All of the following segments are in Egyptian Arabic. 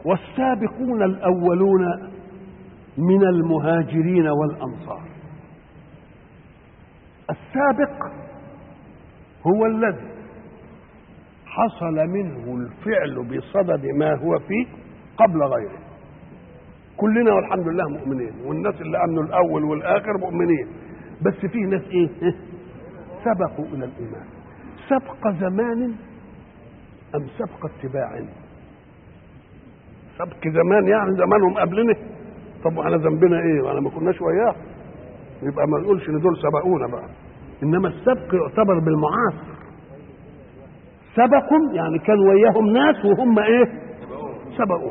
والسابقون الأولون من المهاجرين والأنصار السابق هو الذي حصل منه الفعل بصدد ما هو فيه قبل غيره كلنا والحمد لله مؤمنين والناس اللي امنوا الاول والاخر مؤمنين بس في ناس ايه سبقوا الى الايمان سبق زمان ام سبق اتباع سبق زمان يعني زمانهم قبلنا طب واحنا ذنبنا ايه وانا ما كناش وياه يبقى ما نقولش ان دول سبقونا بقى انما السبق يعتبر بالمعاصر سبقوا يعني كان وياهم ناس وهم ايه سبقوا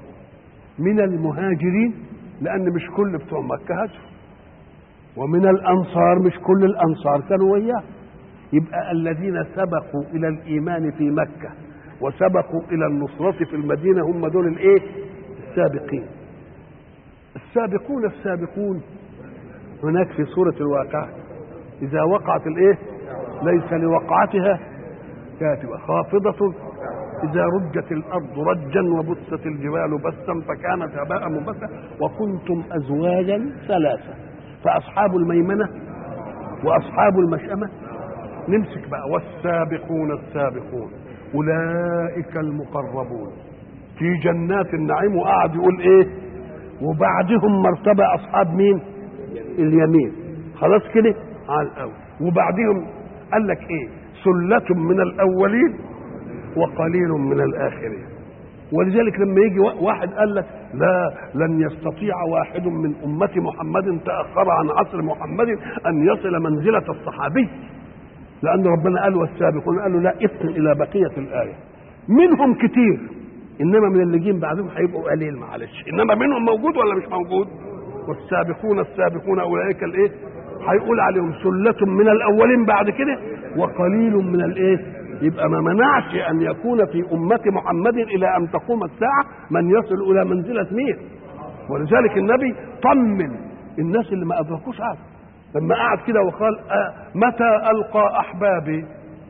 من المهاجرين لان مش كل بتوع مكه هاجروا ومن الانصار مش كل الانصار كانوا وياه يبقى الذين سبقوا الى الايمان في مكه وسبقوا الى النصره في المدينه هم دول الايه السابقين السابقون السابقون هناك في سوره الواقعه اذا وقعت الايه ليس لوقعتها كاتبه خافضه إذا رجت الأرض رجا وبست الجبال بسا فكانت هباء منبثا وكنتم أزواجا ثلاثة فأصحاب الميمنة وأصحاب المشأمة نمسك بقى والسابقون السابقون أولئك المقربون في جنات النعيم وقعد يقول إيه وبعدهم مرتبة أصحاب مين اليمين خلاص كده على الأول وبعدهم قال لك إيه سلة من الأولين وقليل من الآخرين ولذلك لما يجي واحد قال لك لا لن يستطيع واحد من أمة محمد تأخر عن عصر محمد أن يصل منزلة الصحابي لأن ربنا قال والسابقون قالوا لا اسم إلى بقية الآية منهم كتير إنما من اللي جين بعدهم هيبقوا قليل معلش إنما منهم موجود ولا مش موجود والسابقون السابقون أولئك الإيه هيقول عليهم سلة من الأولين بعد كده وقليل من الإيه يبقى ما منعش ان يكون في امه محمد الى ان تقوم الساعه من يصل الى منزله مين ولذلك النبي طمن الناس اللي ما ادركوش عاد لما قعد كده وقال آه متى القى احبابي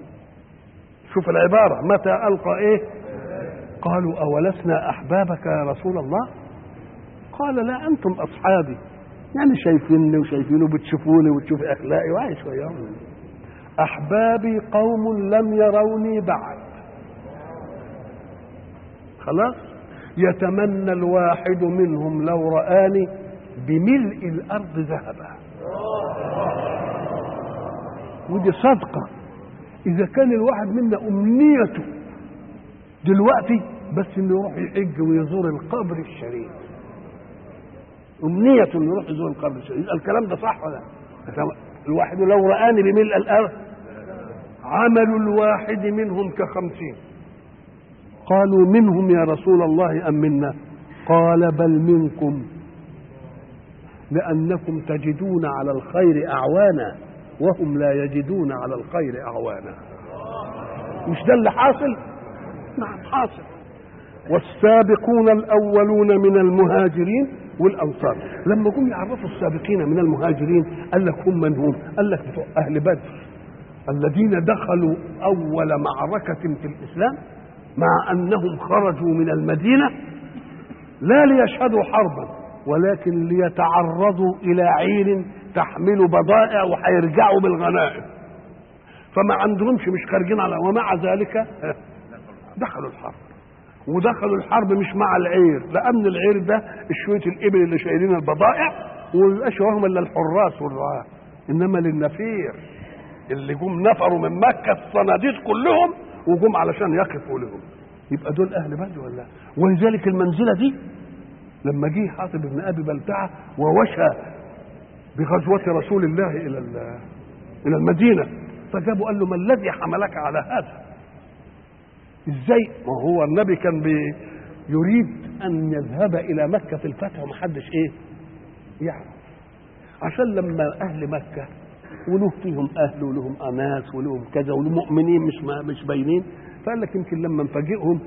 شوف العباره متى القى ايه قالوا اولسنا احبابك يا رسول الله قال لا انتم اصحابي يعني شايفيني وشايفينه بتشوفوني وتشوف اخلاقي وعايش وياهم احبابي قوم لم يروني بعد خلاص يتمنى الواحد منهم لو رآني بملء الارض ذهبا ودي صدقة إذا كان الواحد منا أمنيته دلوقتي بس إنه يروح يحج ويزور القبر الشريف أمنيته إنه يروح يزور القبر الشريف يبقى الكلام ده صح ولا الواحد لو رآني بملء الأرض عمل الواحد منهم كخمسين قالوا منهم يا رسول الله أم منا قال بل منكم لأنكم تجدون على الخير أعوانا وهم لا يجدون على الخير أعوانا مش ده اللي حاصل نعم حاصل والسابقون الأولون من المهاجرين والأنصار لما جم يعرفوا السابقين من المهاجرين قال لك هم من هم قال لك بتوع أهل بدر الذين دخلوا أول معركة في الإسلام مع أنهم خرجوا من المدينة لا ليشهدوا حربا ولكن ليتعرضوا إلى عير تحمل بضائع وهيرجعوا بالغنائم فما عندهمش مش خارجين على ومع ذلك دخلوا الحرب ودخلوا الحرب مش مع العير لأن العير ده شوية الإبل اللي شايلين البضائع وميبقاش وراهم إلا الحراس والرعاة إنما للنفير اللي جم نفروا من مكة الصناديد كلهم وجم علشان يقفوا لهم يبقى دول أهل بدر ولا ولذلك المنزلة دي لما جه حاطب بن أبي بلتعة ووشى بغزوة رسول الله إلى إلى المدينة فجابوا قال له ما الذي حملك على هذا؟ ازاي؟ ما هو النبي كان بي يريد أن يذهب إلى مكة في الفتح ومحدش إيه؟ يعرف عشان لما أهل مكة وله فيهم اهل ولهم اناس ولهم كذا ولهم مؤمنين مش مش باينين فقال لك يمكن لما نفاجئهم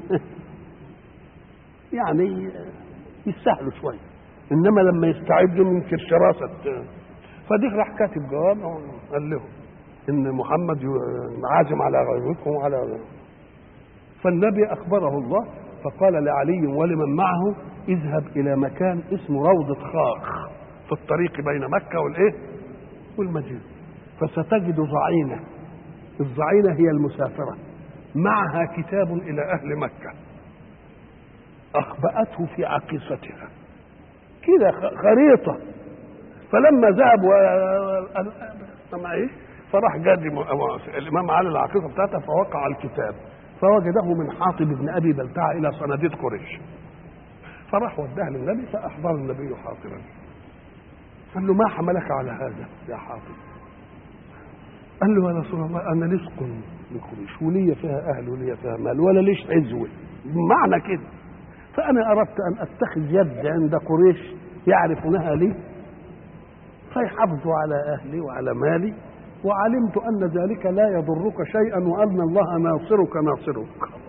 يعني يستاهلوا شويه انما لما يستعدوا يمكن شراسه فديك راح كاتب جواب قال لهم ان محمد عازم على غزوكم وعلى فالنبي اخبره الله فقال لعلي ولمن معه اذهب الى مكان اسمه روضة خاخ في الطريق بين مكة والايه والمدينة فستجد ضعينة الضعينة هي المسافرة معها كتاب إلى أهل مكة أخبأته في عقيصتها كده خريطة فلما ذهب و معيش فراح جاد الإمام علي العقيصة بتاعته فوقع الكتاب فوجده من حاطب بن أبي بلتعة إلى صناديد قريش فراح وداه للنبي فأحضر النبي حاطبا قال له ما حملك على هذا يا حاطب قال له يا رسول الله انا لصق من قريش ولي فيها اهل ولي فيها مال ولا ليش عزوه معنى كده فانا اردت ان اتخذ يد عند قريش يعرفونها لي فيحافظوا على اهلي وعلى مالي وعلمت ان ذلك لا يضرك شيئا وان الله ناصرك ناصرك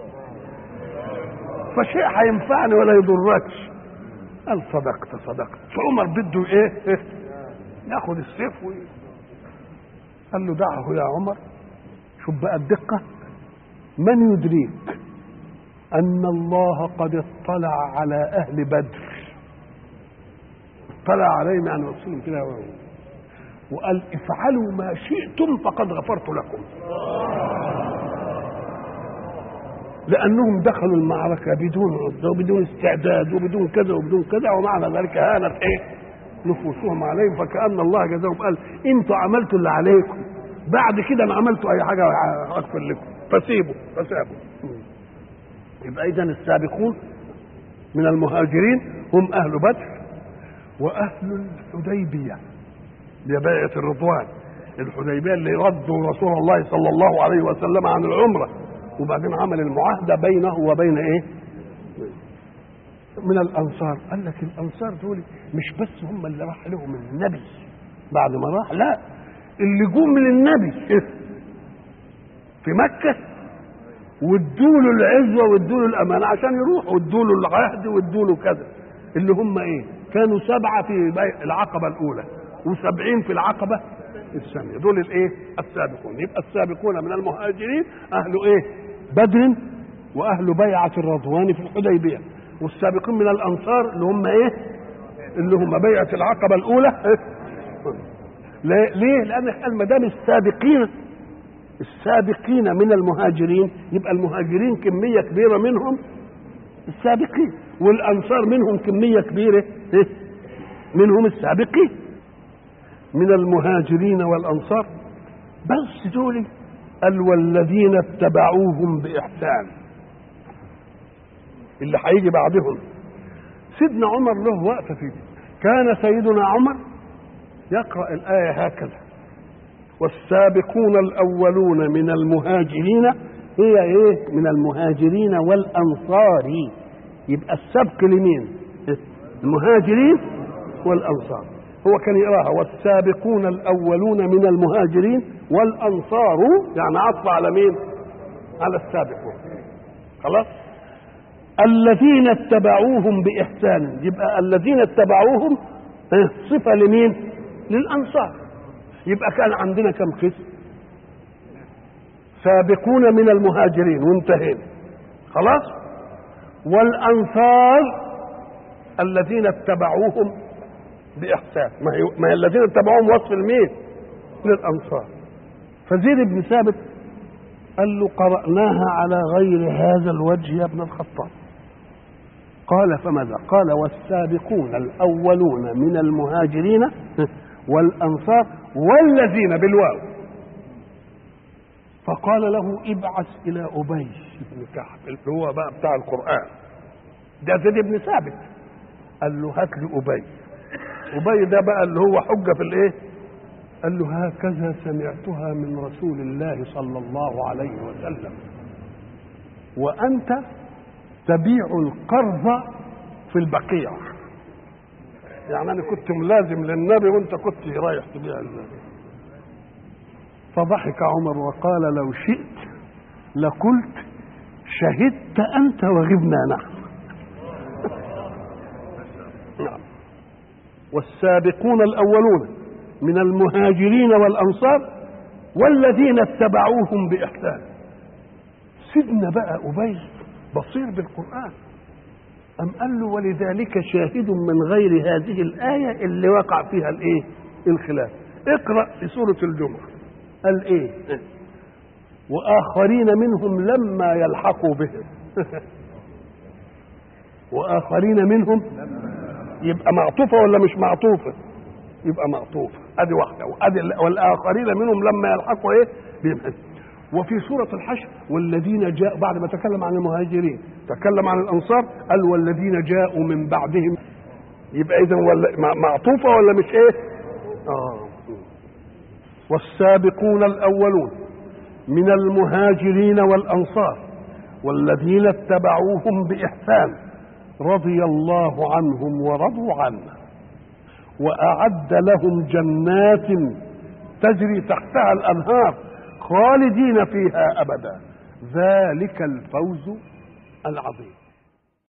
فشيء هينفعني ولا يضركش قال صدقت صدقت فعمر بده ايه, إيه؟ ياخذ السيف وي... قال له دعه يا عمر شوف بقى الدقة من يدريك أن الله قد اطلع على أهل بدر اطلع عليهم يعني وصلهم كده وقال افعلوا ما شئتم فقد غفرت لكم لأنهم دخلوا المعركة بدون عدة وبدون استعداد وبدون كذا وبدون كذا ومعنى ذلك هانت إيه نفوسهم عليهم فكأن الله جزاهم قال انتوا عملتوا اللي عليكم بعد كده ما عملتوا اي حاجه اغفر لكم فسيبوا فسابوا يبقى اذا السابقون من المهاجرين هم اهل بدر واهل الحديبيه ببيعه الرضوان الحديبيه اللي ردوا رسول الله صلى الله عليه وسلم عن العمره وبعدين عمل المعاهده بينه وبين ايه من الانصار قال لك الانصار دول مش بس هم اللي راح لهم النبي بعد ما راح لا اللي جم للنبي في مكة وادوا له العزوة وادوا له الأمانة عشان يروح وادوا له العهد وادوا له كذا اللي هم إيه؟ كانوا سبعة في العقبة الأولى وسبعين في العقبة الثانية دول الإيه؟ السابقون يبقى السابقون من المهاجرين أهل إيه؟ بدر وأهل بيعة الرضوان في الحديبية والسابقون من الأنصار اللي هم إيه؟ اللي هم بيعة العقبة الأولى ليه؟ لأن قال ما دام السابقين السابقين من المهاجرين يبقى المهاجرين كمية كبيرة منهم السابقين والأنصار منهم كمية كبيرة منهم السابقين من المهاجرين والأنصار بس دول قال والذين اتبعوهم بإحسان اللي هيجي بعدهم سيدنا عمر له وقفة فيه كان سيدنا عمر يقرأ الآية هكذا والسابقون الأولون من المهاجرين هي إيه من المهاجرين والأنصار يبقى السبق لمين المهاجرين والأنصار هو كان يقراها والسابقون الأولون من المهاجرين والأنصار يعني عطف على مين على السابقون خلاص الذين اتبعوهم بإحسان يبقى الذين اتبعوهم صفة لمين للأنصار يبقى كان عندنا كم قسم سابقون من المهاجرين وانتهينا خلاص والأنصار الذين اتبعوهم بإحسان ما هي, ما هي الذين اتبعوهم وصف المين للأنصار فزيد بن ثابت قال له قرأناها على غير هذا الوجه يا ابن الخطاب قال فماذا قال والسابقون الأولون من المهاجرين والأنصار والذين بالواو فقال له ابعث إلى أبي بن كعب اللي هو بقى بتاع القرآن ده زيد بن ثابت قال له هات لي أبي أبي ده بقى اللي هو حجة في الإيه قال له هكذا سمعتها من رسول الله صلى الله عليه وسلم وأنت تبيع القرض في البقيع يعني انا كنت ملازم للنبي وانت كنت رايح تبيع النبي فضحك عمر وقال لو شئت لقلت شهدت انت وغبنا نحن نعم والسابقون الاولون من المهاجرين والانصار والذين اتبعوهم باحسان سيدنا بقى ابي بصير بالقران أم قال له ولذلك شاهد من غير هذه الآية اللي وقع فيها الإيه؟ الخلاف اقرأ في سورة الجمعة قال إيه؟ وآخرين منهم لما يلحقوا بهم وآخرين منهم يبقى معطوفة ولا مش معطوفة؟ يبقى معطوفة أدي واحدة وأدي والآخرين منهم لما يلحقوا إيه؟ بهم وفي سورة الحشر والذين جاء بعد ما تكلم عن المهاجرين تكلم عن الأنصار قال والذين جاءوا من بعدهم يبقى إذا ولا معطوفة ولا مش إيه؟ آه والسابقون الأولون من المهاجرين والأنصار والذين اتبعوهم بإحسان رضي الله عنهم ورضوا عنه وأعد لهم جنات تجري تحتها الأنهار خالدين فيها أبدا ذلك الفوز العظيم